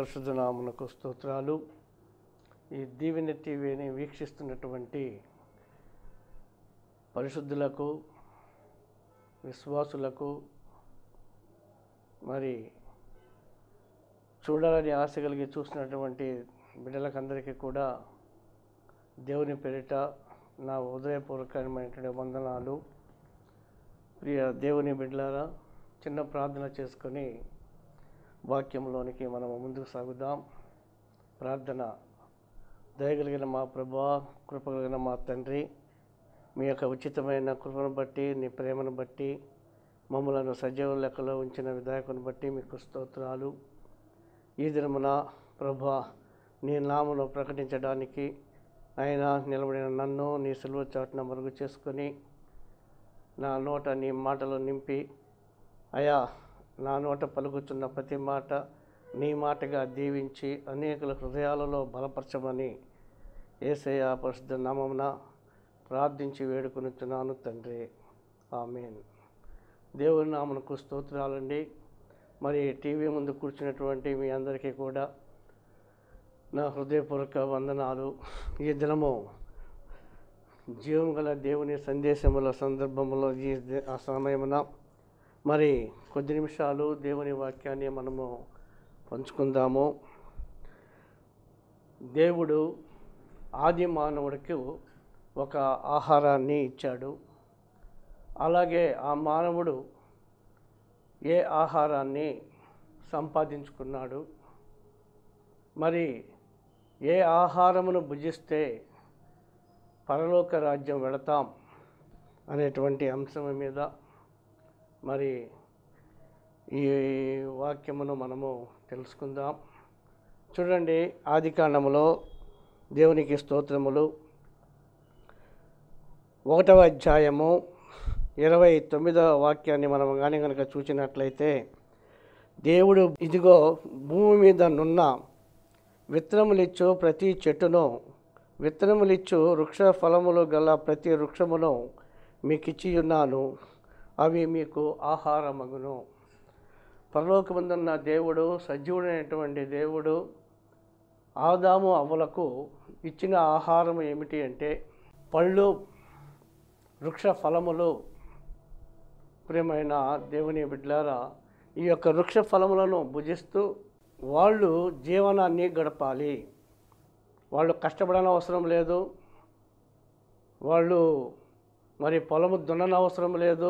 పరిశుద్ధ నామునకు స్తోత్రాలు ఈ దీవెన టీవీని వీక్షిస్తున్నటువంటి పరిశుద్ధులకు విశ్వాసులకు మరి చూడాలని ఆశ కలిగి చూసినటువంటి బిడ్డలకందరికీ కూడా దేవుని పేరిట నా హృదయపూర్వకమైనటువంటి వందనాలు ప్రియ దేవుని బిడ్డలారా చిన్న ప్రార్థన చేసుకొని వాక్యంలోనికి మనము ముందుకు సాగుదాం ప్రార్థన దయగలిగిన మా ప్రభా కృపగలిగిన మా తండ్రి మీ యొక్క ఉచితమైన కృపను బట్టి నీ ప్రేమను బట్టి మమ్మలను సజీవ లెక్కలో ఉంచిన విధాయకుని బట్టి మీకు స్తోత్రాలు ఈ దినమున ప్రభా నీ నామను ప్రకటించడానికి ఆయన నిలబడిన నన్ను నీ సిలువ చాటున మరుగు చేసుకొని నా నోట నీ మాటలు నింపి అయా నా నోట పలుకుతున్న ప్రతి మాట నీ మాటగా దీవించి అనేకుల హృదయాలలో బలపరచమని ఏసయ్య పరిశుద్ధ నామమున ప్రార్థించి వేడుకొనుచున్నాను తండ్రి ఆమెన్ దేవుని నామనకు స్తోత్రాలండి మరి టీవీ ముందు కూర్చున్నటువంటి మీ అందరికీ కూడా నా హృదయపూర్వక వందనాలు ఈ దినము జీవం గల దేవుని సందేశముల సందర్భంలో ఈ ది- ఆ సమయమున మరి కొద్ది నిమిషాలు దేవుని వాక్యాన్ని మనము పంచుకుందాము దేవుడు ఆది మానవుడికి ఒక ఆహారాన్ని ఇచ్చాడు అలాగే ఆ మానవుడు ఏ ఆహారాన్ని సంపాదించుకున్నాడు మరి ఏ ఆహారమును భుజిస్తే పరలోక రాజ్యం వెళతాం అనేటువంటి అంశం మీద మరి ఈ వాక్యమును మనము తెలుసుకుందాం చూడండి ఆది కాండములో దేవునికి స్తోత్రములు ఒకటవ అధ్యాయము ఇరవై తొమ్మిదవ వాక్యాన్ని మనం కానీ కనుక చూసినట్లయితే దేవుడు ఇదిగో భూమి మీద నున్న విత్తనములిచ్చు ప్రతి చెట్టును విత్తనములిచ్చు వృక్ష ఫలములు గల ప్రతి వృక్షమును మీకు ఇచ్చి ఉన్నాను అవి మీకు ఆహారమగును పరలోకమందున్న దేవుడు సజీవుడైనటువంటి దేవుడు ఆదాము అవ్వలకు ఇచ్చిన ఆహారం ఏమిటి అంటే పళ్ళు వృక్ష ఫలములు ప్రియమైన దేవుని బిడ్డలారా ఈ యొక్క వృక్ష ఫలములను భుజిస్తూ వాళ్ళు జీవనాన్ని గడపాలి వాళ్ళు కష్టపడని అవసరం లేదు వాళ్ళు మరి పొలము దున్నని అవసరం లేదు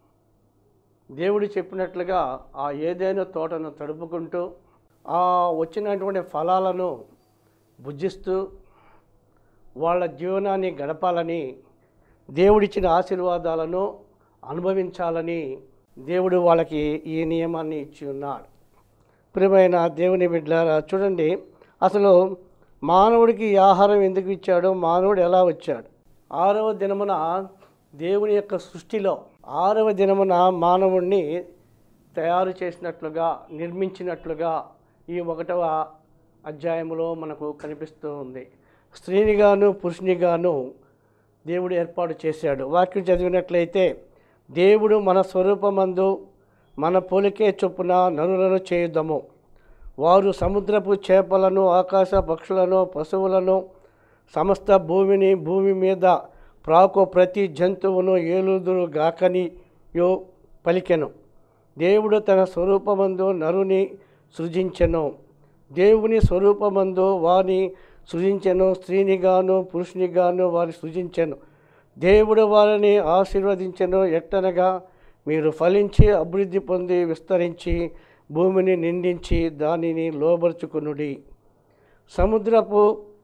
దేవుడు చెప్పినట్లుగా ఆ ఏదైనా తోటను తడుపుకుంటూ ఆ వచ్చినటువంటి ఫలాలను భుజిస్తూ వాళ్ళ జీవనాన్ని గడపాలని దేవుడిచ్చిన ఆశీర్వాదాలను అనుభవించాలని దేవుడు వాళ్ళకి ఈ నియమాన్ని ఇచ్చి ఉన్నాడు ప్రియమైన దేవుని బిడ్డలారా చూడండి అసలు మానవుడికి ఈ ఆహారం ఎందుకు ఇచ్చాడు మానవుడు ఎలా వచ్చాడు ఆరవ దినమున దేవుని యొక్క సృష్టిలో ఆరవ దినమున మానవుణ్ణి తయారు చేసినట్లుగా నిర్మించినట్లుగా ఈ ఒకటవ అధ్యాయములో మనకు కనిపిస్తూ ఉంది స్త్రీనిగాను పురుషునిగాను దేవుడు ఏర్పాటు చేశాడు వాక్యం చదివినట్లయితే దేవుడు మన స్వరూపమందు మన పోలికే చొప్పున నరులను చేయుదము వారు సముద్రపు చేపలను ఆకాశ పక్షులను పశువులను సమస్త భూమిని భూమి మీద ప్రాకు ప్రతి జంతువును ఏలుదురు గాకనియో పలికెను దేవుడు తన స్వరూపమందు నరుని సృజించెను దేవుని స్వరూపమందు వారిని సృజించెను స్త్రీనిగాను పురుషునిగాను వారి సృజించెను దేవుడు వారిని ఆశీర్వదించెను ఎట్టనగా మీరు ఫలించి అభివృద్ధి పొంది విస్తరించి భూమిని నిండించి దానిని లోబరుచుకునుడి సముద్రపు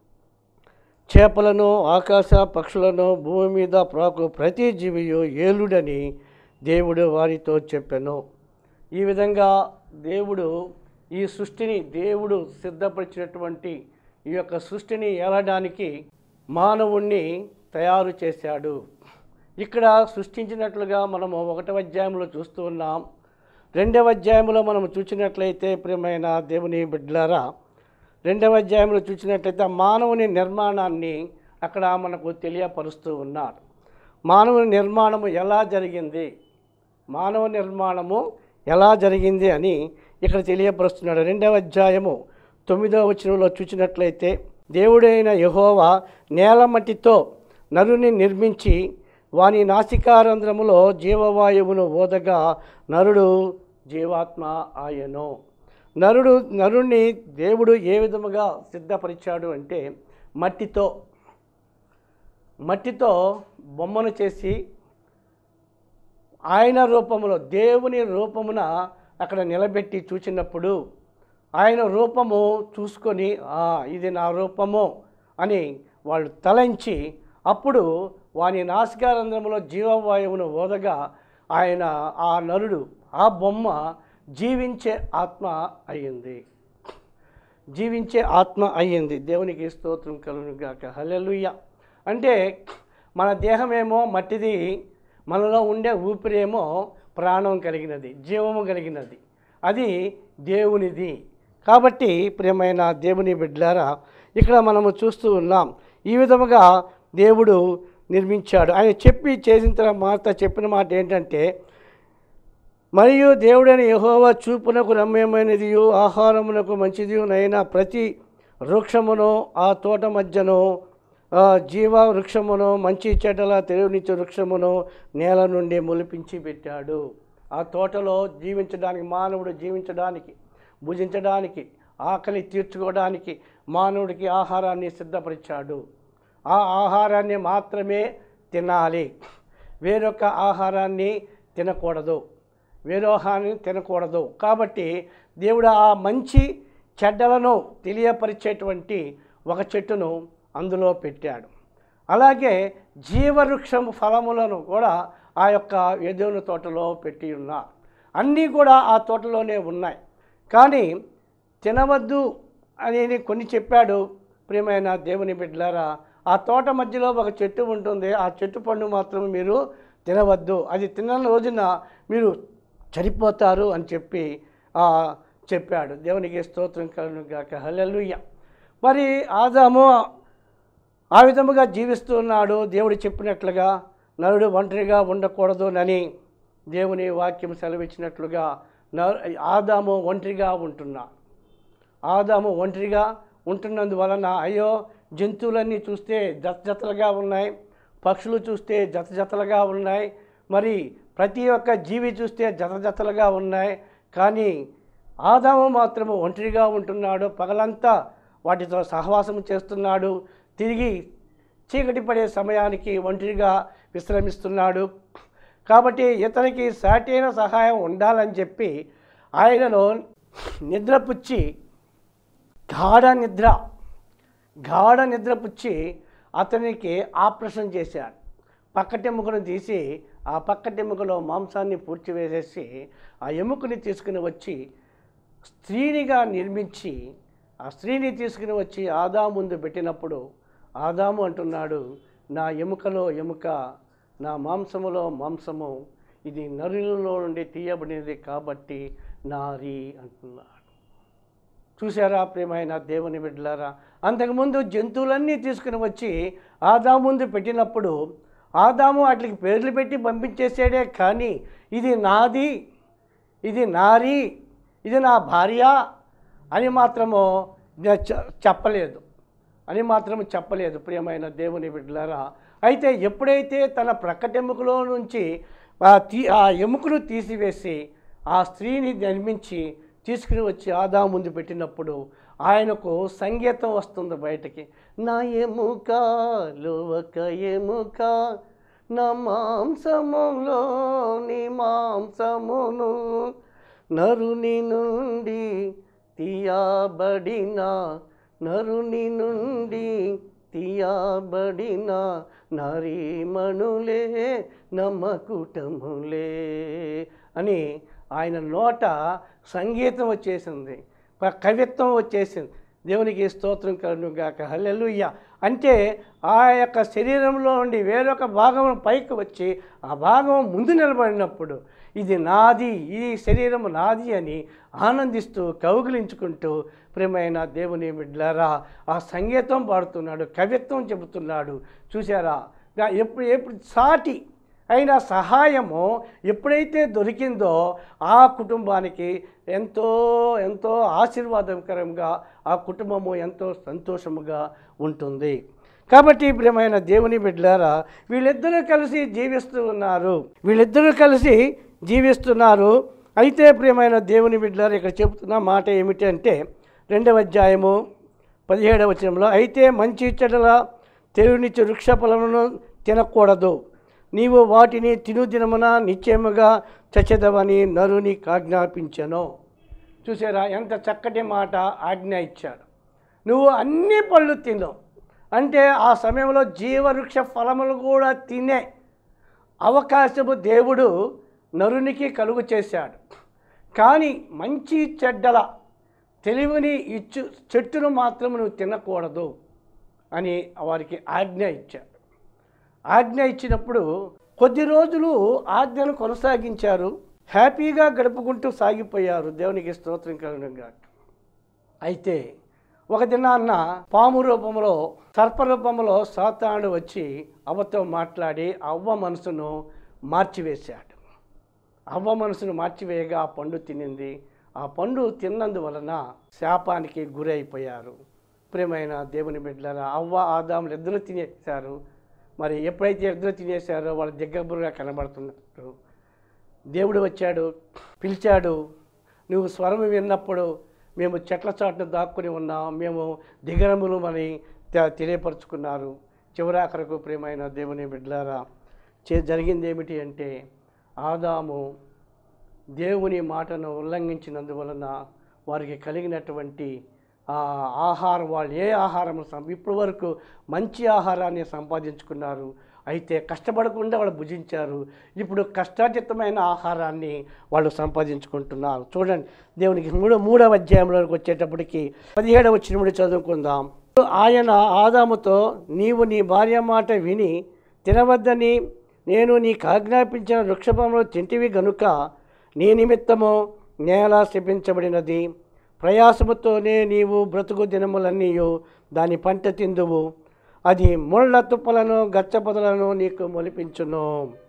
చేపలను ఆకాశ పక్షులను భూమి మీద ప్రాకు ప్రతి జీవియు ఏలుడని దేవుడు వారితో చెప్పెను ఈ విధంగా దేవుడు ఈ సృష్టిని దేవుడు సిద్ధపరిచినటువంటి ఈ యొక్క సృష్టిని ఏలడానికి మానవుణ్ణి తయారు చేశాడు ఇక్కడ సృష్టించినట్లుగా మనము ఒకటవ అధ్యాయంలో చూస్తూ ఉన్నాం రెండవ అధ్యాయంలో మనం చూసినట్లయితే ప్రియమైన దేవుని బిడ్డలారా రెండవ అధ్యాయంలో చూసినట్లయితే ఆ మానవుని నిర్మాణాన్ని అక్కడ మనకు తెలియపరుస్తూ ఉన్నారు మానవుని నిర్మాణము ఎలా జరిగింది మానవ నిర్మాణము ఎలా జరిగింది అని ఇక్కడ తెలియపరుస్తున్నాడు రెండవ అధ్యాయము తొమ్మిదవ వచనంలో చూసినట్లయితే దేవుడైన యహోవా నేలమట్టితో నరుని నిర్మించి వాని నాసికారంధ్రములో జీవవాయువును ఓదగా నరుడు జీవాత్మ ఆయను నరుడు నరుణ్ణి దేవుడు ఏ విధముగా సిద్ధపరిచాడు అంటే మట్టితో మట్టితో బొమ్మను చేసి ఆయన రూపములో దేవుని రూపమున అక్కడ నిలబెట్టి చూచినప్పుడు ఆయన రూపము చూసుకొని "ఆ, ఇది నా రూపము అని వాళ్ళు తలంచి అప్పుడు వాని నాసికారంధ్రములో జీవవాయువును ఓదగా ఆయన ఆ నరుడు ఆ బొమ్మ జీవించే ఆత్మ అయ్యింది జీవించే ఆత్మ అయ్యింది దేవునికి స్తోత్రం కలుగును గాక హల్లెలూయ అంటే మన దేహమేమో మట్టిది మనలో ఉండే ఊపిరేమో ప్రాణం కలిగినది జీవము కలిగినది అది దేవునిది కాబట్టి ప్రియమైన దేవుని బిడ్డలారా ఇక్కడ మనము చూస్తూ ఉన్నాం ఈ విధముగా దేవుడు నిర్మించాడు ఆయన చెప్పి చేసిన తర్వాత చెప్పిన మాట ఏంటంటే మరియు దేవుడైన యెహోవా చూపునకు రమ్యమైనది ఆహారమునకు మంచిది నైనా ప్రతి వృక్షమును ఆ తోట మధ్యను ఆ జీవ వృక్షమును మంచి చెడ్డల తెలివినిచ్చే వృక్షమును నేల నుండి మొలిపించి పెట్టాడు ఆ తోటలో జీవించడానికి మానవుడు జీవించడానికి భుజించడానికి ఆకలి తీర్చుకోవడానికి మానవుడికి ఆహారాన్ని సిద్ధపరిచాడు ఆ ఆహారాన్ని మాత్రమే తినాలి వేరొక ఆహారాన్ని తినకూడదు వేరోహాన్ని తినకూడదు కాబట్టి దేవుడు ఆ మంచి చెడ్డలను తెలియపరిచేటువంటి ఒక చెట్టును అందులో పెట్టాడు అలాగే జీవవృక్షం ఫలములను కూడా ఆ యొక్క ఎదువుని తోటలో పెట్టి ఉన్నారు అన్నీ కూడా ఆ తోటలోనే ఉన్నాయి కానీ తినవద్దు అని కొన్ని చెప్పాడు ప్రియమైన దేవుని బిడ్డలారా ఆ తోట మధ్యలో ఒక చెట్టు ఉంటుంది ఆ చెట్టు పండు మాత్రం మీరు తినవద్దు అది తిన్న రోజున మీరు చనిపోతారు అని చెప్పి ఆ, చెప్పాడు దేవునికి స్తోత్రం కలుగును గాక హల్లెలూయా మరి ఆదాము ఆ విధముగా జీవిస్తూ ఉన్నాడు దేవుడు చెప్పినట్లుగా నరుడు ఒంటరిగా ఉండకూడదు అని దేవుని వాక్యం సెలవిచ్చినట్లుగా నరు ఆదాము ఒంటరిగా ఉంటున్నాడు ఆదాము ఒంటరిగా ఉంటున్నందువలన అయ్యో జంతువులన్నీ చూస్తే జత జతలుగా ఉన్నాయి పక్షులు చూస్తే జత జతలుగా ఉన్నాయి మరి ప్రతి ఒక్క జీవి చూస్తే జత జతలుగా ఉన్నాయి కానీ ఆదాము మాత్రము ఒంటరిగా ఉంటున్నాడు పగలంతా వాటితో సహవాసం చేస్తున్నాడు తిరిగి చీకటి పడే సమయానికి ఒంటరిగా విశ్రమిస్తున్నాడు కాబట్టి ఇతనికి సాటైన సహాయం ఉండాలని చెప్పి ఆయనను నిద్రపుచ్చి గాఢ నిద్ర గాఢ నిద్ర పుచ్చి అతనికి ఆపరేషన్ చేశాడు పక్కటెముకను తీసి ఆ పక్కటెముకలో మాంసాన్ని పూడ్చివేసేసి ఆ ఎముకని తీసుకుని వచ్చి స్త్రీనిగా నిర్మించి ఆ స్త్రీని తీసుకుని వచ్చి ఆదాము ముందు పెట్టినప్పుడు ఆదాము అంటున్నాడు నా ఎముకలో ఎముక నా మాంసములో మాంసము ఇది నరులలో నుండి తీయబడినది కాబట్టి నారి అంటున్నాడు చూసారా ప్రియమైన దేవుని బిడ్డలారా అంతకుముందు జంతువులన్నీ తీసుకుని వచ్చి ఆదాము ముందు పెట్టినప్పుడు ఆదాము వాటికి పేర్లు పెట్టి పంపించేసాడే కానీ ఇది నాది ఇది నారి ఇది నా భార్య అని మాత్రము నే- చె- చెప్పలేదు అని మాత్రం చెప్పలేదు ప్రియమైన దేవుని బిడ్డలారా అయితే ఎప్పుడైతే తన ప్రక్కటెముకలో నుంచి ఆ తీ ఆ ఎముకను తీసివేసి ఆ స్త్రీని నిర్మించి తీసుకుని వచ్చి ఆదా ముందు పెట్టినప్పుడు ఆయనకు సంగీతం వస్తుంది బయటకి నా ఎముక లోక ఎముక నా మాంసములో నీ మాంసమును నరుని నుండి తీయబడిన నరుని నుండి తీయబడిన నరీమణులే నమ్మకుటములే అని ఆయన నోట సంగీతం వచ్చేసింది ప- కవిత్వం వచ్చేసింది దేవునికి స్తోత్రం కలుగును గాక హల్లెలూయ అంటే ఆ యొక్క శరీరంలో నుండి వేరొక భాగం పైకి వచ్చి ఆ భాగం ముందు నిలబడినప్పుడు ఇది నాది ఈ శరీరం నాది అని ఆనందిస్తూ కౌగిలించుకుంటూ ప్రేమైన దేవుని బిడ్డలారా ఆ సంగీతం పాడుతున్నాడు కవిత్వం చెబుతున్నాడు చూసారా గా- ఎప్పుడు ఎప్పుడు సాటి అయిన సహాయము ఎప్పుడైతే దొరికిందో ఆ కుటుంబానికి ఎంతో ఎంతో ఆశీర్వాదకరంగా ఆ కుటుంబము ఎంతో సంతోషముగా ఉంటుంది కాబట్టి ప్రియమైన దేవుని బిడ్డలారా వీళ్ళిద్దరూ కలిసి జీవిస్తూ ఉన్నారు వీళ్ళిద్దరూ కలిసి జీవిస్తున్నారు అయితే ప్రియమైన దేవుని బిడ్డలారా ఇక్కడ చెబుతున్న మాట ఏమిటి అంటే రెండవ అధ్యాయము పదిహేడవ వచనంలో అయితే మంచి చెడ్డల తెలివినిచ్చే వృక్ష ఫలములను తినకూడదు నీవు వాటిని తినుదినమున నిశ్చయముగా చచ్చదవని నరుని ఆజ్ఞాపించను చూసారా ఎంత చక్కటి మాట ఆజ్ఞ ఇచ్చాడు నువ్వు అన్ని పళ్ళు తిను అంటే ఆ సమయంలో జీవవృక్ష ఫలములు కూడా తినే అవకాశము దేవుడు నరునికి కలుగు చేశాడు కానీ మంచి చెడ్డల తెలివిని ఇచ్చు చెట్టును మాత్రం నువ్వు తినకూడదు అని వారికి ఆజ్ఞ ఇచ్చాడు ఆజ్ఞ ఇచ్చినప్పుడు కొద్ది రోజులు ఆజ్ఞను కొనసాగించారు హ్యాపీగా గడుపుకుంటూ సాగిపోయారు దేవునికి స్తోత్రం కలుగునుగా అయితే ఒక దినాన్న పాము రూపంలో సర్ప రూపంలో సాతానుడు వచ్చి అవ్వతో మాట్లాడి అవ్వ మనసును మార్చివేశాడు అవ్వ మనసును మార్చివేయగా ఆ పండు తినింది ఆ పండు తిన్నందువలన శాపానికి గురైపోయారు ప్రియమైన దేవుని బిడ్డలారా అవ్వ ఆదాములు ఇద్దరు తినేశారు మరి ఎప్పుడైతే ఇద్దరు తినేశారో వాళ్ళ దగ్గరగా కనబడుతున్నారు దేవుడు వచ్చాడు పిలిచాడు నువ్వు స్వరం విన్నప్పుడు మేము చెట్ల చాటును దాక్కుని ఉన్నాం మేము దిగరములు అని తె- తెలియపరుచుకున్నారు చివరాఖరకు ప్రియమైన దేవుని బిడ్డలారా చే జరిగింది ఏమిటి అంటే ఆదాము దేవుని మాటను ఉల్లంఘించినందువలన వారికి కలిగినటువంటి ఆ ఆహారం వాళ్ళు ఏ ఆహారం సం ఇప్పటి వరకు మంచి ఆహారాన్ని సంపాదించుకున్నారు అయితే కష్టపడకుండా వాళ్ళు భుజించారు ఇప్పుడు కష్టాతీతమైన ఆహారాన్ని వాళ్ళు సంపాదించుకుంటున్నారు చూడండి దేవునికి మూడో మూడవ అధ్యాయంలోకి వచ్చేటప్పటికి పదిహేడవ వచ్చినప్పుడు చదువుకుందాం ఆయన ఆదాముతో నీవు నీ భార్య మాట విని తినవద్దని నేను నీకు ఆజ్ఞాపించిన వృక్షభంలో తింటివి గనుక నీ నిమిత్తము నేల శపించబడినది ప్రయాసముతోనే నీవు బ్రతుకు దినములన్నీ దాని పంట తిందువు అది ముళ్ళ తుప్పలను గచ్చపొదలను నీకు మొలిపించును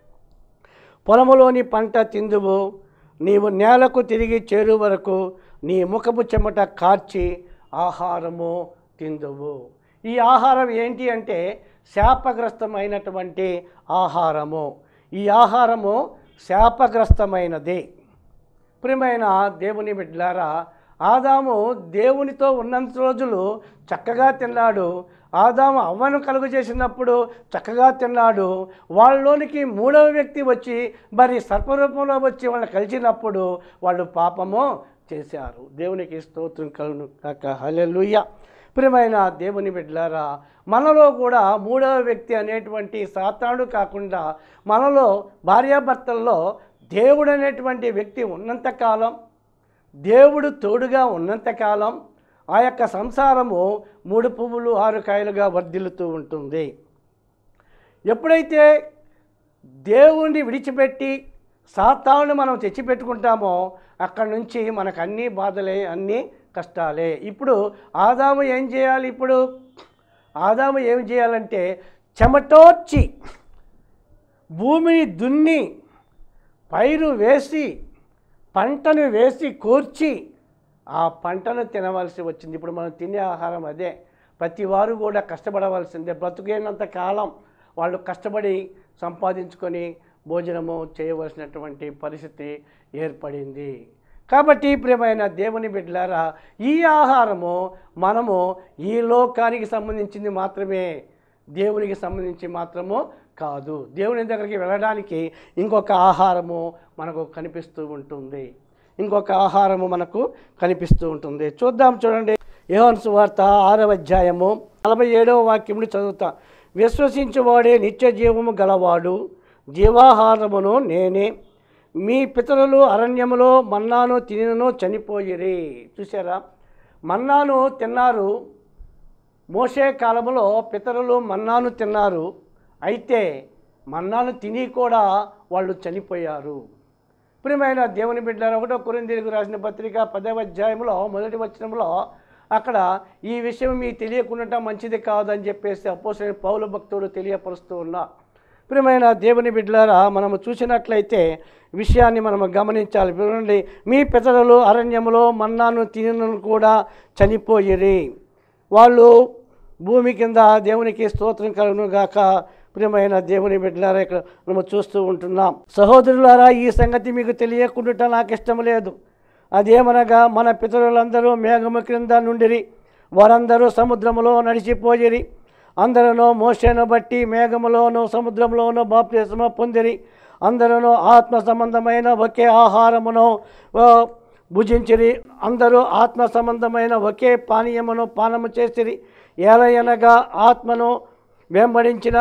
పొలములోని పంట తిందువు నీవు నేలకు తిరిగి చేరు వరకు నీ ముఖపు చెమట కార్చి ఆహారము తిందువు ఈ ఆహారం ఏంటి అంటే శాపగ్రస్తమైనటువంటి ఆహారము ఈ ఆహారము శాపగ్రస్తమైనది ప్రియమైన దేవుని బిడ్డలారా ఆదాము దేవునితో ఉన్నంత రోజులు చక్కగా తిన్నాడు ఆదాము అవ్వను కలుగు చేసినప్పుడు చక్కగా తిన్నాడు వాళ్ళలోనికి మూడవ వ్యక్తి వచ్చి మరి సర్పరూపంలో వచ్చి వాళ్ళని కలిసినప్పుడు వాళ్ళు పాపము చేశారు దేవునికి స్తోత్రం కలును కాక హల్లెలూయా ప్రియమైన దేవుని బిడ్డలారా మనలో కూడా మూడవ వ్యక్తి అనేటువంటి సాతానుడు కాకుండా మనలో భార్యాభర్తల్లో దేవుడు అనేటువంటి వ్యక్తి ఉన్నంతకాలం దేవుడు తోడుగా ఉన్నంతకాలం ఆ యొక్క సంసారము మూడు పువ్వులు ఆరు కాయలుగా వర్ధిల్లుతూ ఉంటుంది ఎప్పుడైతే దేవుణ్ణి విడిచిపెట్టి సాతాను మనం తెచ్చిపెట్టుకుంటామో అక్కడి నుంచి మనకు అన్ని బాధలే అన్ని కష్టాలే ఇప్పుడు ఆదాము ఏం చేయాలి ఇప్పుడు ఆదాము ఏం చేయాలంటే చెమటోర్చి భూమిని దున్ని పైరు వేసి పంటను వేసి కూర్చి ఆ పంటను తినవలసి వచ్చింది ఇప్పుడు మనం తినే ఆహారం అదే ప్రతి వారు కూడా కష్టపడవలసిందే బ్రతుకైనంత కాలం వాళ్ళు కష్టపడి సంపాదించుకొని భోజనము చేయవలసినటువంటి పరిస్థితి ఏర్పడింది కాబట్టి ప్రియమైన దేవుని బిడ్డలారా ఈ ఆహారము మనము ఈ లోకానికి సంబంధించింది మాత్రమే దేవునికి సంబంధించి మాత్రము కాదు దేవుని దగ్గరికి వెళ్ళడానికి ఇంకొక ఆహారము మనకు కనిపిస్తూ ఉంటుంది ఇంకొక ఆహారము మనకు కనిపిస్తూ ఉంటుంది చూద్దాం చూడండి యోహాను సువార్త ఆరవ అధ్యాయము నలభై ఏడవ వాక్యముని చదువుతా విశ్వసించువాడే నిత్య జీవము గలవాడు జీవాహారమును నేనే మీ పితరులు అరణ్యములో మన్నాను తినను చనిపోయిరి చూసారా మన్నాను తిన్నారు మోసే కాలంలో పితరులు మన్నాను తిన్నారు అయితే మన్నాను తిని కూడా వాళ్ళు చనిపోయారు ప్రియమైన దేవుని బిడ్డలారా ఒకటో కొరిందీలకు రాసిన పత్రిక పదవ అధ్యాయంలో మొదటి వచనంలో అక్కడ ఈ విషయం మీకు తెలియకుండా మంచిది కాదని చెప్పేసి అపోసైన పౌల భక్తుడు తెలియపరుస్తూ ఉన్నా ప్రియమైన దేవుని బిడ్డలారా మనము చూసినట్లయితే విషయాన్ని మనము గమనించాలి చూడండి మీ పితరులు అరణ్యములో మన్నాను తినను కూడా చనిపోయిరి వాళ్ళు భూమి కింద దేవునికి స్తోత్రం కలుగును గాక ప్రియమైన దేవుని బిడ్డలారా ఇక్కడ మనం చూస్తూ ఉంటున్నాం సహోదరులారా ఈ సంగతి మీకు తెలియకుండా నాకు ఇష్టం లేదు అదేమనగా మన పితరులందరూ మేఘము క్రింద నుండిరి వారందరూ సముద్రములో నడిచిపోయిరి అందరూ మోషేను బట్టి మేఘములోను సముద్రంలోను బాప్తిస్మ పొందిరి అందరూ ఆత్మ సంబంధమైన ఒకే ఆహారమును ఆ, భుజించిరి అందరూ ఆత్మ సంబంధమైన ఒకే పానీయమును పానము చేసిరి ఏలయనగా ఆత్మను వెంబడించిన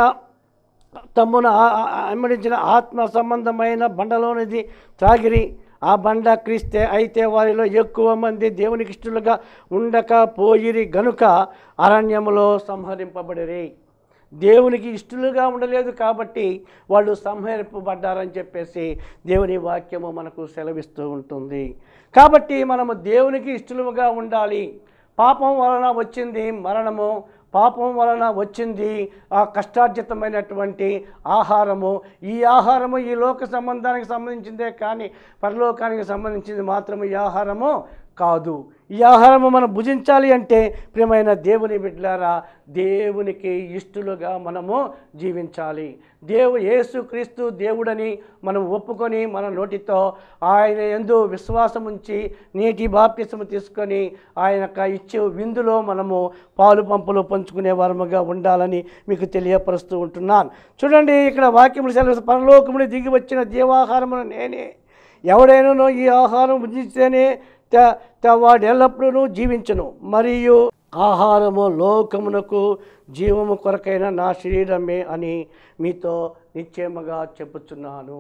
తమ్మును ఆ- ఆ- వెంబడించిన ఆత్మ సంబంధమైన బండలోనిది త్రాగిరి ఆ బండ క్రీస్తే అయితే వారిలో ఎక్కువ మంది దేవునికి ఇష్టలుగా ఉండకపోయిరి గనుక అరణ్యములో సంహరింపబడిరి దేవునికి ఇష్టలుగా ఉండలేదు కాబట్టి వాళ్ళు సంహరింపబడ్డారని చెప్పేసి దేవుని వాక్యము మనకు సెలవిస్తూ ఉంటుంది కాబట్టి మనము దేవునికి ఇష్టలుగా ఉండాలి పాపం వలన వచ్చింది మరణము పాపం వలన వచ్చింది ఆ కష్టార్జితమైనటువంటి ఆహారము ఈ ఆహారము ఈ లోక సంబంధానికి సంబంధించిందే కానీ పరలోకానికి సంబంధించింది మాత్రము ఈ ఆహారము కాదు ఈ ఆహారము మనం భుజించాలి అంటే ప్రియమైన దేవుని బిడ్డలారా దేవునికి ఇష్టలుగా మనము జీవించాలి దేవు యేసు క్రీస్తు దేవుడని మనం ఒప్పుకొని మన నోటితో ఆయన ఎందు విశ్వాసం ఉంచి నీటి బాప్తిసము తీసుకొని ఆయన యొక్క ఇచ్చే విందులో మనము పాలు పంపులు పంచుకునే వారముగా ఉండాలని మీకు తెలియపరుస్తూ ఉంటున్నాను చూడండి ఇక్కడ వాక్యములు సెలవు పరలోకముని దిగి వచ్చిన జీవాహారమును నేనే ఎవడైనానో ఈ ఆహారం భుజిస్తేనే త- త- వాడు ఎల్లప్పుడూ జీవించును మరియు ఆహారము లోకమునకు జీవము కొరకైన నా శరీరమే అని మీతో నిశ్చయముగా చెప్పుచున్నాను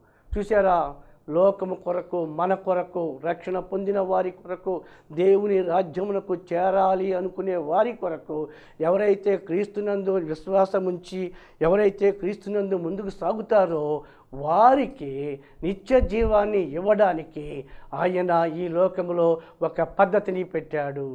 చూసారా లోకము కొరకు మన కొరకు రక్షణ పొందిన వారి కొరకు దేవుని రాజ్యమునకు చేరాలి అనుకునే వారి కొరకు ఎవరైతే క్రీస్తునందు విశ్వాసం ఉంచి ఎవరైతే క్రీస్తునందు ముందుకు సాగుతారో వారికి నిత్య జీవాన్ని ఇవ్వడానికి ఆయన ఈ లోకములో ఒక పద్ధతిని పెట్టాడు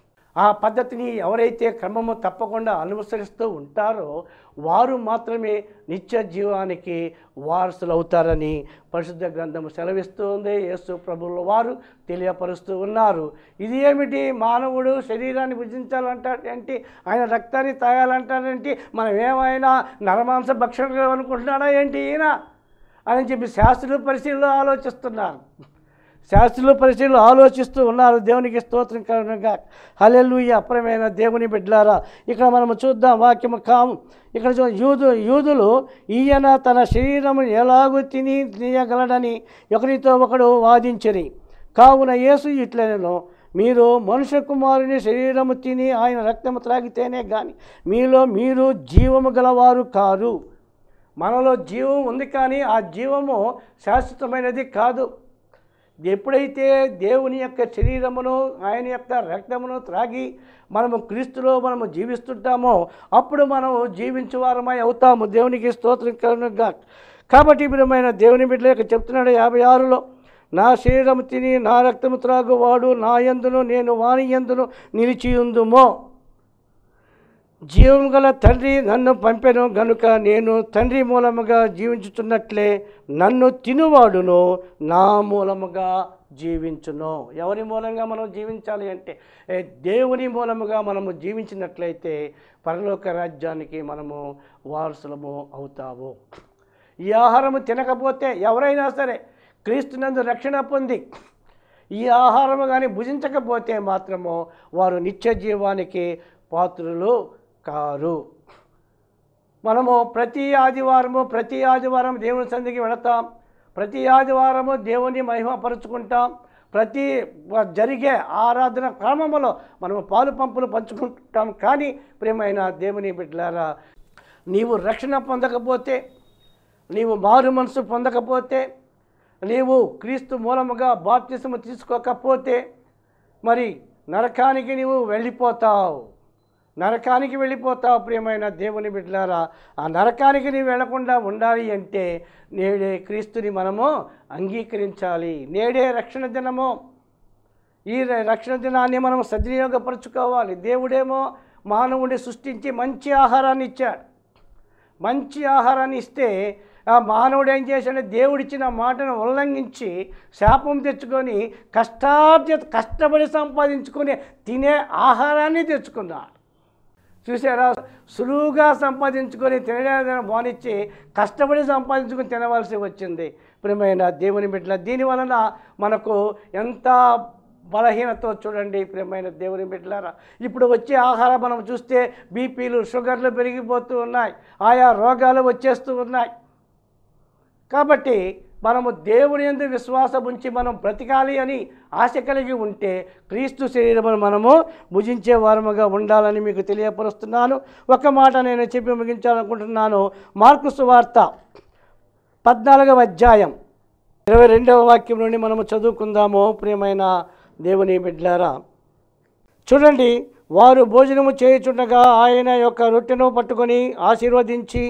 ఆ పద్ధతిని ఎవరైతే క్రమము తప్పకుండా అనుసరిస్తూ ఉంటారో వారు మాత్రమే నిత్య జీవానికి వారసులు అవుతారని పరిశుద్ధ గ్రంథము సెలవిస్తుంది యేసు ప్రభువుల వారు తెలియపరుస్తూ ఉన్నారు ఇది ఏమిటి మానవుడు శరీరాన్ని భుజించాలంటాడేంటి ఆయన రక్తాన్ని తాగాలంటాడేంటి మనం ఏమైనా నరమాంస భక్షణ అనుకుంటున్నాడా ఏంటి ఈయన అని చెప్పి శాస్త్రులు పరిశీలనలో ఆలోచిస్తున్నారు శాస్త్రులు పరిశీలనలు ఆలోచిస్తూ ఉన్నారు దేవునికి స్తోత్రం కారణంగా హలెల్లుయ్య అప్రమైన దేవుని బిడ్డలారా ఇక్కడ మనము చూద్దాం వాక్యము కాము ఇక్కడ చూ యూదు యూదులు ఈయన తన శరీరము ఎలాగూ తిని తీయగలడని ఒకరితో ఒకడు వాదించరి కావున యేసు ఇట్లనెను మీరు మనుష్య కుమారుని శరీరము తిని ఆయన రక్తము త్రాగితేనే కానీ మీలో మీరు జీవము గలవారు కారు మనలో జీవం ఉంది కానీ ఆ జీవము శాశ్వతమైనది కాదు ఎప్పుడైతే దేవుని యొక్క శరీరమును ఆయన యొక్క రక్తమును త్రాగి మనము క్రీస్తులో మనము జీవిస్తుంటామో అప్పుడు మనం జీవించువారమై అవుతాము దేవునికి స్తోత్రం కలుగునుగా కాబట్టి ప్రియమైన దేవుని బిడ్డలేక చెప్తున్నాడు యాభై ఆరులో నా శరీరము తిని నా రక్తము త్రాగువాడు నా యందును నేను వాని యందును నిలిచియుందుమో జీవం గల తండ్రి నన్ను పంపెను గనుక నేను తండ్రి మూలముగా జీవించుతున్నట్లే నన్ను తినువాడును నా మూలముగా జీవించును ఎవరి మూలంగా మనం జీవించాలి అంటే ఏ దేవుని మూలముగా మనము జీవించినట్లయితే పరలోక రాజ్యానికి మనము వారసులము అవుతాము ఈ ఆహారము తినకపోతే ఎవరైనా సరే క్రీస్తునందు రక్షణ పొంది ఈ ఆహారము కానీ భుజించకపోతే మాత్రము వారు నిత్య జీవానికి పాత్రులు కారు మనము ప్రతి ఆదివారము ప్రతి ఆదివారం దేవుని సంధికి వెళతాం ప్రతి ఆదివారము దేవుని మహిమపరుచుకుంటాం ప్రతి వ- జరిగే ఆరాధన క్రమంలో మనము పాలు పంపులు పంచుకుంటాం కానీ ప్రియమైన దేవుని బిడ్డలారా నీవు రక్షణ పొందకపోతే నీవు మారు మనసు పొందకపోతే నీవు క్రీస్తు మూలముగా బాప్తిసము తీసుకోకపోతే మరి నరకానికి నీవు వెళ్ళిపోతావు నరకానికి వెళ్ళిపోతావు ప్రియమైన దేవుని బిడ్డలారా ఆ నరకానికి నీవు వెళ్లకుండా ఉండాలి అంటే నేడే క్రీస్తుని మనము అంగీకరించాలి నేడే రక్షణ దినము ఈ ర- రక్షణ దినాన్ని మనం సద్వినియోగపరచుకోవాలి దేవుడేమో మానవుడిని సృష్టించి మంచి ఆహారాన్ని ఇచ్చాడు మంచి ఆహారాన్ని ఇస్తే ఆ మానవుడు ఏం చేశాడు దేవుడిచ్చిన మాటను ఉల్లంఘించి శాపం తెచ్చుకొని కష్టార్జిత కష్టపడి సంపాదించుకొని తినే ఆహారాన్ని తెచ్చుకున్నాడు చూసారా సులువుగా సంపాదించుకొని తినడానికి బానిచ్చి కష్టపడి సంపాదించుకొని తినవలసి వచ్చింది ప్రియమైన దేవుని బిడ్డల దీని వలన మనకు ఎంత బలహీనతో చూడండి ప్రియమైన దేవుని బిడ్డలారా ఇప్పుడు వచ్చే ఆహారం మనం చూస్తే బీపీలు షుగర్లు పెరిగిపోతూ ఉన్నాయి ఆయా రోగాలు వచ్చేస్తూ ఉన్నాయి కాబట్టి మనము దేవుని ఎందు విశ్వాసం ఉంచి మనం బ్రతికాలి అని ఆశ కలిగి ఉంటే క్రీస్తు శరీరమును మనము భుజించే వారముగా ఉండాలని మీకు తెలియపరుస్తున్నాను ఒక మాట నేను చెప్పి ముగించాలనుకుంటున్నాను మార్కు సువార్త పద్నాలుగవ అధ్యాయం ఇరవై రెండవ వాక్యం నుండి మనము చదువుకుందాము ప్రియమైన దేవుని బిడ్డలారా చూడండి వారు భోజనము చేయుచుండగా ఆయన యొక్క రొట్టెను పట్టుకొని ఆశీర్వదించి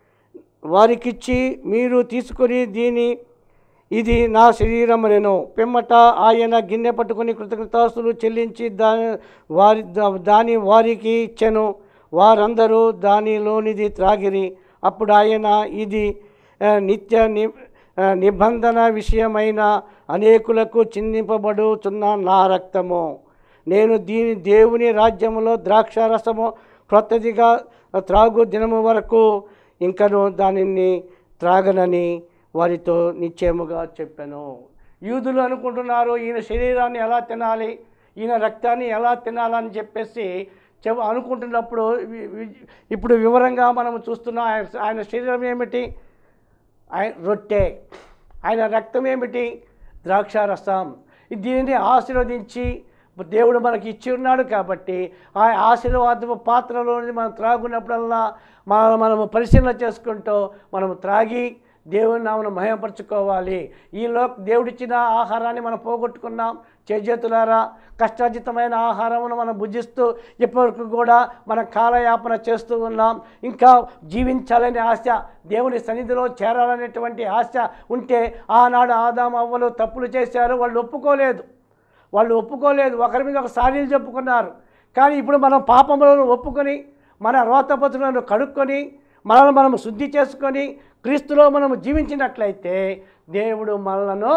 వారికిచ్చి మీరు తీసుకొని దీని ఇది నా శరీరం నేను పిమ్మట ఆయన గిన్నె పట్టుకొని కృతజ్ఞతాస్తులు చెల్లించి దాని వారి దా- దాని వారికి ఇచ్చెను వారందరూ దానిలోనిది త్రాగిరి అప్పుడు ఆయన ఇది ఆ, నిత్య ని ఆ, నిబంధన విషయమైన అనేకులకు చిందింపబడుచున్న నా రక్తము నేను దీని దేవుని రాజ్యములో ద్రాక్షారసము క్రొత్తదిగా త్రాగు దినము వరకు ఇంకను దానిని త్రాగనని వారితో నిశ్చయముగా చెప్పాను యూదులు అనుకుంటున్నారు ఈయన శరీరాన్ని ఎలా తినాలి ఈయన రక్తాన్ని ఎలా తినాలని చెప్పేసి చెవ అనుకుంటున్నప్పుడు వి- వి- ఇప్పుడు వివరంగా మనం చూస్తున్నాం ఆయన ఆయన శరీరం ఏమిటి ఆయన రొట్టె ఆయన రక్తం ఏమిటి ద్రాక్షారసం దీనిని ఆశీర్వదించి దేవుడు మనకి ఇచ్చి ఉన్నాడు కాబట్టి ఆ ఆశీర్వాదపు పాత్రలోని మనం త్రాగున్నప్పుడల్లా మనం మనము పరిశీలన చేసుకుంటూ మనము త్రాగి దేవుని నామను మహిమపరచుకోవాలి ఈలో దేవుడిచ్చిన ఆహారాన్ని మనం పోగొట్టుకున్నాం చేజేతులారా కష్టార్జితమైన ఆహారమును మనం భుజిస్తూ ఇప్పటివరకు కూడా మన కాలయాపన చేస్తూ ఉన్నాం ఇంకా జీవించాలనే ఆశ దేవుని సన్నిధిలో చేరాలనేటువంటి ఆశ ఉంటే ఆనాడు ఆదాం అవ్వలు తప్పులు చేశారు వాళ్ళు ఒప్పుకోలేదు వాళ్ళు ఒప్పుకోలేదు ఒకరి మీద ఒక సారీలు చెప్పుకున్నారు కానీ ఇప్పుడు మనం పాపములను ఒప్పుకొని మన రోతపతులను కడుక్కొని మనల్ని మనం శుద్ధి చేసుకొని క్రీస్తులో మనము జీవించినట్లయితే దేవుడు మనలను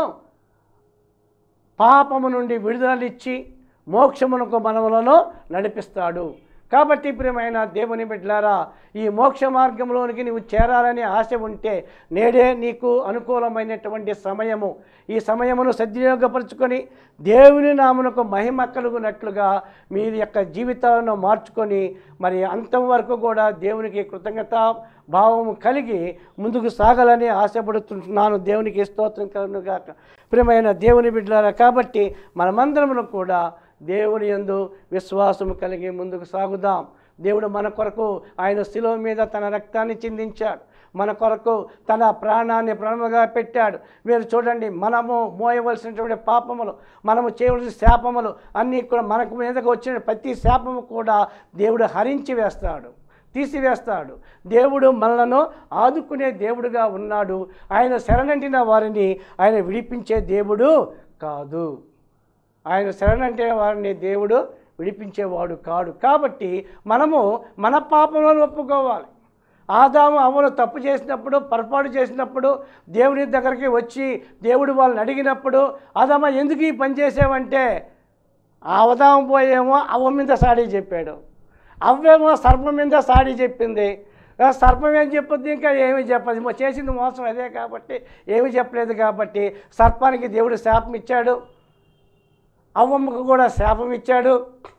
పాపము నుండి విడుదలనిచ్చి మోక్షమునకు మనములను నడిపిస్తాడు కాబట్టి ప్రియమైన దేవుని బిడ్డలారా ఈ మోక్ష మార్గంలోనికి నీవు చేరాలని ఆశ ఉంటే నేడే నీకు అనుకూలమైనటువంటి సమయము ఈ సమయమును సద్వినియోగపరుచుకొని దేవుని నామునకు మహిమ కలుగునట్లుగా మీ యొక్క జీవితాలను మార్చుకొని మరి అంతం వరకు కూడా దేవునికి కృతజ్ఞత భావము కలిగి ముందుకు సాగాలని ఆశపడుతుంటున్నాను దేవునికి స్తోత్రం కలుగునుగాక ప్రియమైన దేవుని బిడ్డలారా కాబట్టి మనమందరమును కూడా దేవుని యందు విశ్వాసము కలిగి ముందుకు సాగుదాం దేవుడు మన కొరకు ఆయన శిలువ మీద తన రక్తాన్ని చిందించాడు మన కొరకు తన ప్రాణాన్ని ప్రాణముగా పెట్టాడు మీరు చూడండి మనము మోయవలసినటువంటి పాపములు మనము చేయవలసిన శాపములు అన్నీ కూడా మనకు మీదకు వచ్చిన ప్రతి శాపము కూడా దేవుడు హరించి వేస్తాడు తీసివేస్తాడు దేవుడు మనలను ఆదుకునే దేవుడుగా ఉన్నాడు ఆయన శరణంటిన వారిని ఆయన విడిపించే దేవుడు కాదు ఆయన శరణంటే వారిని దేవుడు విడిపించేవాడు కాడు కాబట్టి మనము మన పాపములను ఒప్పుకోవాలి ఆదాము అవ్వలు తప్పు చేసినప్పుడు పొరపాటు చేసినప్పుడు దేవుని దగ్గరికి వచ్చి దేవుడు వాళ్ళని అడిగినప్పుడు ఆదామ ఎందుకు ఈ పని చేసావంటే అవదాము పోయేమో అవ్వ మీద సాడీ చెప్పాడు అవ్వేమో సర్పం మీద సాడీ చెప్పింది ఆ సర్పం ఏం చెప్పొద్దు ఇంకా ఏమి చెప్పదు మొ- చేసింది మోసం అదే కాబట్టి ఏమి చెప్పలేదు కాబట్టి సర్పానికి దేవుడు శాపం ఇచ్చాడు అవ్వమ్మకు కూడా శాపం ఇచ్చాడు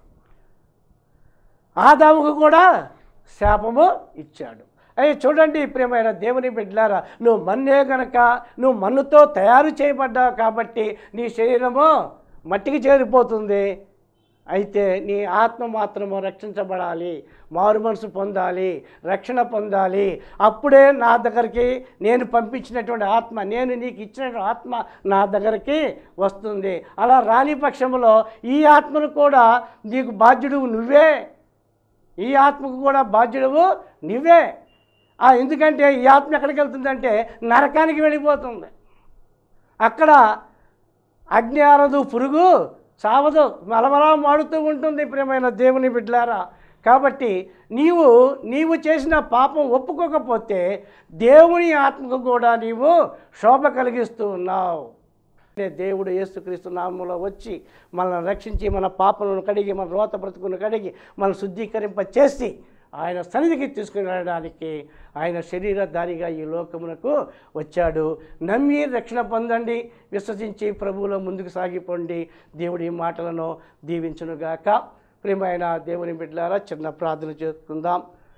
ఆదాముకు కూడా శాపము ఇచ్చాడు అయ్యి చూడండి ప్రియమైన దేవుని బిడ్డలారా నువ్వు మన్నే గనక నువ్వు మన్నుతో తయారు చేయబడ్డావు కాబట్టి నీ శరీరము మట్టికి చేరిపోతుంది అయితే నీ ఆత్మ మాత్రము రక్షించబడాలి మారు మనసు పొందాలి రక్షణ పొందాలి అప్పుడే నా దగ్గరికి నేను పంపించినటువంటి ఆత్మ నేను నీకు ఇచ్చినటువంటి ఆత్మ నా దగ్గరికి వస్తుంది అలా రాని పక్షంలో ఈ ఆత్మను కూడా నీకు బాధ్యుడు నువ్వే ఈ ఆత్మకు కూడా బాధ్యుడవు నువ్వే ఆ ఎందుకంటే ఈ ఆత్మ ఎక్కడికి వెళ్తుందంటే నరకానికి వెళ్ళిపోతుంది అక్కడ అగ్ని ఆరదు పురుగు చావదు మలమలా మాడుతూ ఉంటుంది ప్రియమైన దేవుని బిడ్డలారా కాబట్టి నీవు నీవు చేసిన పాపం ఒప్పుకోకపోతే దేవుని ఆత్మకు కూడా నీవు శోభ కలిగిస్తూ ఉన్నావు అంటే దేవుడు యేసుక్రీస్తు నామంలో వచ్చి మనల్ని రక్షించి మన పాపలను కడిగి మన రోత బ్రతుకును కడిగి మన శుద్ధీకరింప చేసి ఆయన సన్నిధికి తీసుకుని వెళ్ళడానికి ఆయన శరీరధారిగా ఈ లోకమునకు వచ్చాడు నమ్మి రక్షణ పొందండి విశ్వసించి ప్రభువులో ముందుకు సాగిపోండి దేవుడి మాటలను దీవించునుగాక ప్రియమైన దేవుని బిడ్డలారా చిన్న ప్రార్థన చేసుకుందాం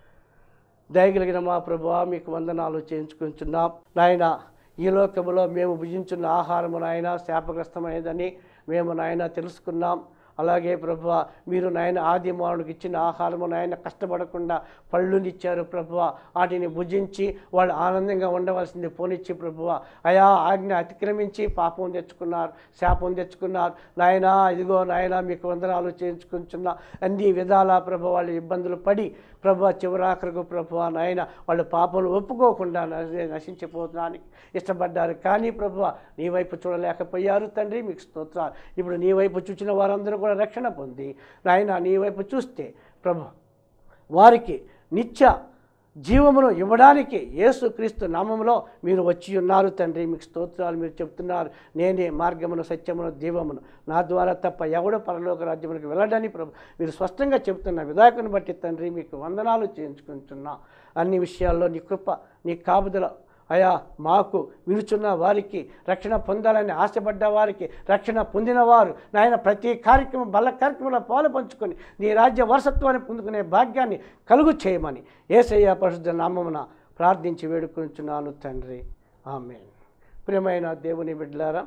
దయగలిగిన మా ప్రభువా మీకు వందనాలు చేయించుకుంటున్నాం నాయన ఈ లోకములో మేము భుజించున్న ఆహారము నాయన శాపగ్రస్తమైనదని మేము నాయన తెలుసుకున్నాం అలాగే ప్రభువ మీరు నాయన ఆది మానవుడికి ఇచ్చిన ఆహారము నాయన కష్టపడకుండా పళ్ళునిచ్చారు ప్రభువ వాటిని భుజించి వాళ్ళు ఆనందంగా ఉండవలసింది పోనిచ్చి ప్రభువ అయా ఆజ్ఞ అతిక్రమించి పాపం తెచ్చుకున్నారు శాపం తెచ్చుకున్నారు నాయన ఇదిగో నాయన మీకు వందనాలు చేయించుకుంటున్నా అన్ని విధాల ప్రభు వాళ్ళు ఇబ్బందులు పడి ప్రభు చివరాఖరకు ప్రభు నాయన వాళ్ళు పాపలు ఒప్పుకోకుండా నశ- నశించిపోతున్నానికి ఇష్టపడ్డారు కానీ ప్రభు నీ వైపు చూడలేకపోయారు తండ్రి మీకు స్తోత్రాలు ఇప్పుడు నీ వైపు చూసిన వారందరూ కూడా రక్షణ పొంది నాయన నీ వైపు చూస్తే ప్రభు వారికి నిత్య జీవమును ఇవ్వడానికి యేసుక్రీస్తు నామములో మీరు వచ్చి ఉన్నారు తండ్రి మీకు స్తోత్రాలు మీరు చెప్తున్నారు నేనే మార్గమును సత్యమును దీవమును నా ద్వారా తప్ప ఎవడు పరలోక రాజ్యమునికి వెళ్ళడని ప్రభు మీరు స్పష్టంగా చెప్తున్న విధాకుని బట్టి తండ్రి మీకు వందనాలు చేయించుకుంటున్నా అన్ని విషయాల్లో నీ కృప నీ కాపుదల అయా మాకు వినుచున్న వారికి రక్షణ పొందాలని ఆశపడ్డ వారికి రక్షణ పొందిన వారు నాయన ప్రతి కార్యక్రమం బల్ల కార్యక్రమంలో పాలు పంచుకొని నీ రాజ్య వారసత్వాన్ని పొందుకునే భాగ్యాన్ని కలుగు చేయమని ఏసయ్య పరిశుద్ధ నామమున ప్రార్థించి వేడుకొంచున్నాను తండ్రి ఆమె ప్రియమైన దేవుని బిడ్డలారా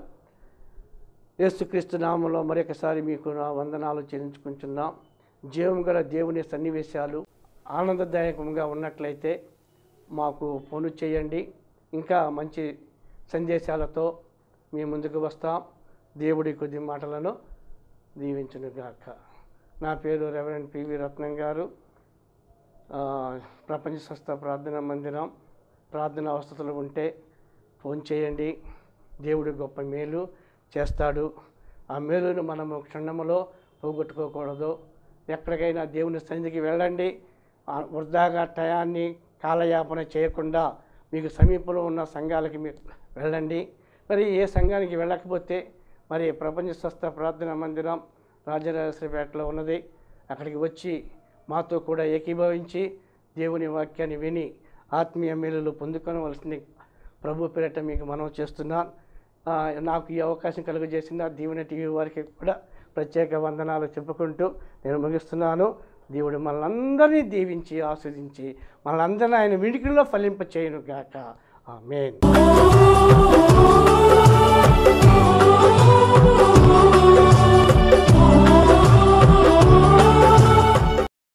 యేసుక్రీస్తు నామంలో మరొకసారి మీకు నా వందనాలు చెల్లించుకుంటున్నాం జీవం గల దేవుని సన్నివేశాలు ఆనందదాయకంగా ఉన్నట్లయితే మాకు ఫోన్ చేయండి ఇంకా మంచి సందేశాలతో మీ ముందుకు వస్తాం దేవుడి కొద్ది మాటలను దీవించునుగాక నా పేరు రెవరెండ్ పివి రత్నం గారు ఆ, ప్రపంచ స్వస్థ ప్రార్థనా మందిరం ప్రార్థన అవస్థలు ఉంటే ఫోన్ చేయండి దేవుడి గొప్ప మేలు చేస్తాడు ఆ మేలును మనము క్షణములో పోగొట్టుకోకూడదు ఎక్కడికైనా దేవుని సన్నిధికి వెళ్ళండి ఆ వృధాగా టయాన్ని కాలయాపన చేయకుండా మీకు సమీపంలో ఉన్న సంఘాలకి మీరు వెళ్ళండి మరి ఏ సంఘానికి వెళ్ళకపోతే మరి ప్రపంచ స్వస్థ ప్రార్థనా మందిరం రాజరాజేశ్వరిపేటలో ఉన్నది అక్కడికి వచ్చి మాతో కూడా ఏకీభవించి దేవుని వాక్యాన్ని విని ఆత్మీయ మేలులు పొందుకోవలసింది ప్రభు పేరట మీకు మనం చేస్తున్నాను ఆ, నాకు ఈ అవకాశం కలుగజేసిన దీవెన టీవీ వారికి కూడా ప్రత్యేక వందనాలు చెప్పుకుంటూ నేను ముగిస్తున్నాను దేవుడు మనల్ని దీవించి ఆస్వాదించి మనల్ని ఆయన విడికిలో ఫలింప చేయను గాక ఆమెన్